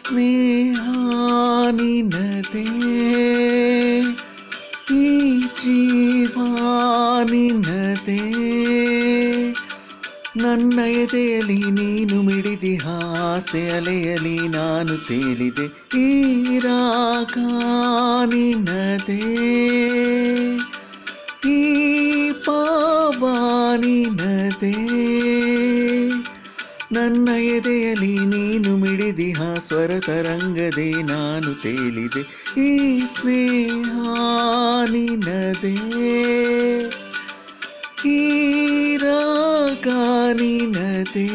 ಸ್ನೇಹಾನಿನದೇ ಈ ಜೀವಾನಿನದೇ ನನ್ನ ಎದೆಯಲ್ಲಿ ನೀನು ಮಿಡಿದಿ ಹಾಸೆ ಅಲೆಯಲಿ ನಾನು ತೇಲಿದೆ ಈ ರಾಗಾನಿನದೇ ಈ ಪಾವಾನಿನದೇ ನನ್ನ ಎದೆಯಲ್ಲಿ ನೀನು ಮಿಡಿದಿಹ ಸ್ವರ ತರಂಗದೆ ನಾನು ತೇಲಿದೆ ಈ ಸ್ನೇಹಾನಿನದೇ ಈ ರಾಗಾನಿನದೇ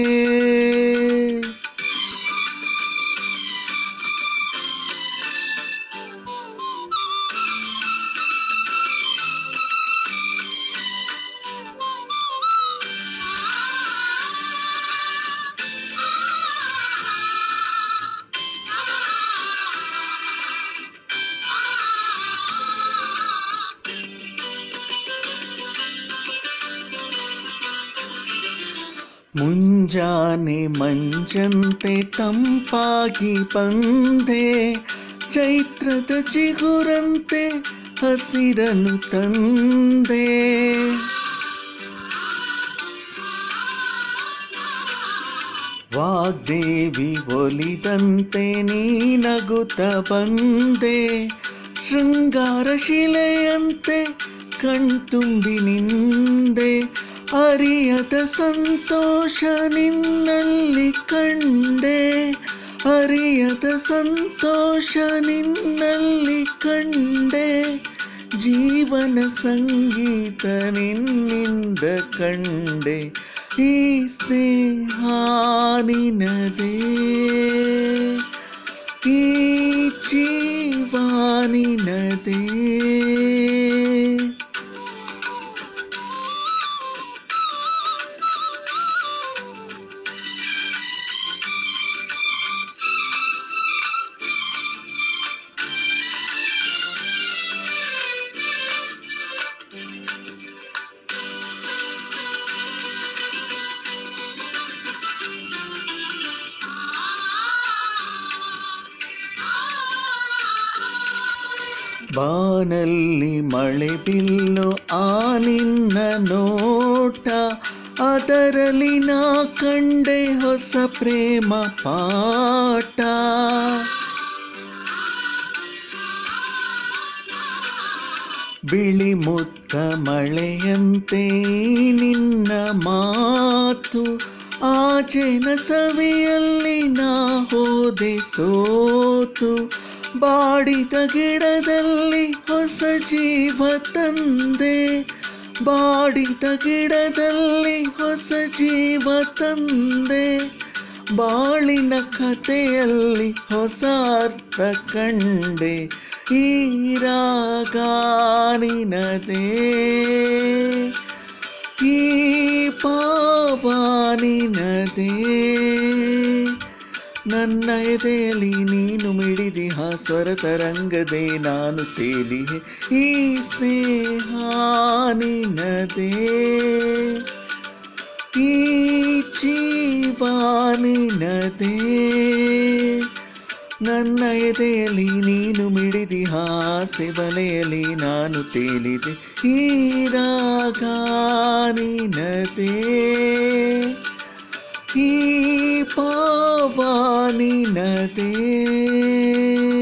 ಮುಂಜಾನೆ ಮಂಜಂತೆ ತಂಪಾಗಿ ಬಂದೆ ಚೈತ್ರದ ಚಿಗುರಂತೆ ಹಸಿರನು ತಂದೆ ವಾಗ್ದೇವಿ ಒಲಿದಂತೆ ನೀನಗುತ್ತ ಬಂದೆ ಶೃಂಗಾರ ಶಿಲೆಯಂತೆ ಕಣ್ತುಂಬಿ ನಿಂದೆ ಅರಿಯದ ಸಂತೋಷ ನಿನ್ನಲ್ಲಿ ಕಂಡೆ ಅರಿಯದ ಸಂತೋಷ ನಿನ್ನಲ್ಲಿ ಕಂಡೆ ಜೀವನ ಸಂಗೀತ ನಿನ್ನಿಂದ ಕಂಡೆ ಈ ಸ್ನೇಹಾನಿನದೇ ಈ ಜೀವಾನಿನದೇ ಬಾನಲ್ಲಿ ಮಳೆ ಬಿಲ್ಲು ಆ ನಿನ್ನ ನೋಟ ಅದರಲ್ಲಿ ನಾ ಕಂಡೆ ಹೊಸ ಪ್ರೇಮ ಪಾಠ ಬಿಳಿ ಮುತ್ತ ಮಳೆಯಂತೆ ನಿನ್ನ ಮಾತು ಆಚೆನ ಸವಿಯಲ್ಲಿ ನಾ ಹೋದೆ ಸೋತು ಬಾಡಿದ ಗಿಡದಲ್ಲಿ ಹೊಸ ಜೀವ ತಂದೆ ಬಾಡಿದ ಗಿಡದಲ್ಲಿ ಹೊಸ ಜೀವ ತಂದೆ ಬಾಳಿನ ಕಥೆಯಲ್ಲಿ ಹೊಸ ಅರ್ಥ ಕಂಡೆ ಈ ರಾಗಾನಿನದೇ ಈ ಪಾವಾನಿನದೇ ನನ್ನ ಎದೆಯಲ್ಲಿ ನೀನು ಮಿಡಿದಿಹ ಸ್ವರ ತರಂಗದೆ ನಾನು ತೇಲಿಹೆ ಈ ಸ್ನೇಹಾನಿನದೇ ಈ ಜೀವಾನಿನದೇ ನನ್ನ ಎದೆಯಲ್ಲಿ ನೀನು ಮಿಡಿದಿಹ ಆಸೆ ಬಲೆಯಲ್ಲಿ ನಾನು ತೇಲಿದೆ ಈ ರಾಗಾನಿನದೇ ಈ ಪಾವಾನಿನದೇ